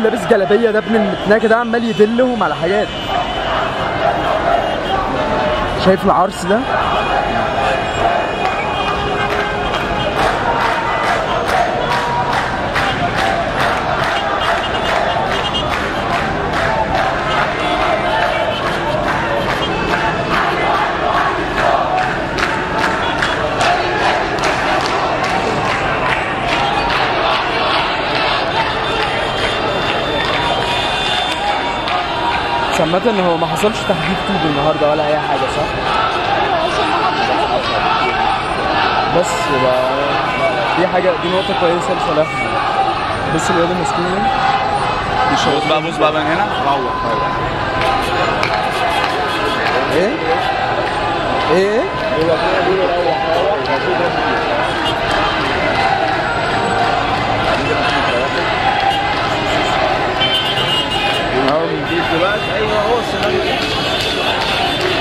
لابس جلابيه ده ابن المتناكه ده عمال يدلهم على حاجات شايف العرس ده سمعت ان هو ما حصلش تحديد طوب النهارده ولا اي حاجه صح؟ بس يبقى دي حاجه دي نقطه كويسه لصالحنا بص الواد المسكين ده بص بقى بص بقى من هنا روح ايه؟ ايه؟ اهو بنجيب دلوقتي ايوه هو السيناريو ده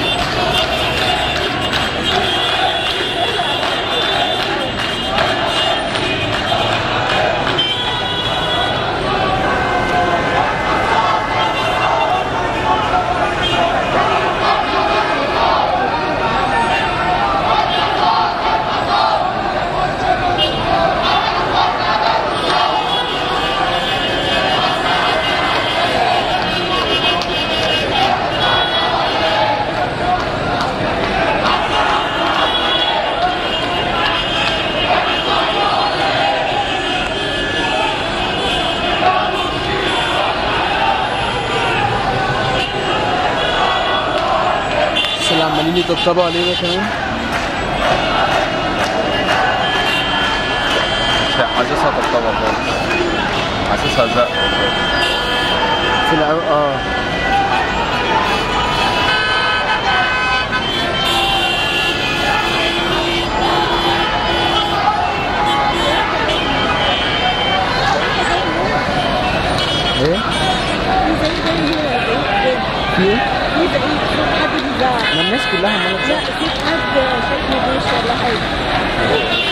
بس اللي عمالين يطبطبوا عليه ده كمان مش حاسسها طبطبه خالص حاسسها زق في الأو... اه ايه؟ في ايه؟ ما الناس كلها عماله لا تزعق. في حد شكله بيش ولا حاجه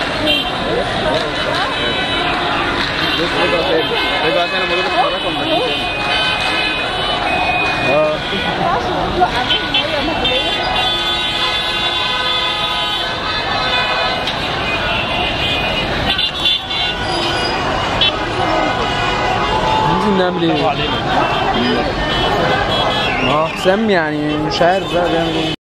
بص رجع تاني رجع تاني لما رجع رقم تاني اه عشان توقع منهم ميه مغليه ننزل نعمل ايه؟ اه حسام يعني مش عارف بقى بيعمل ايه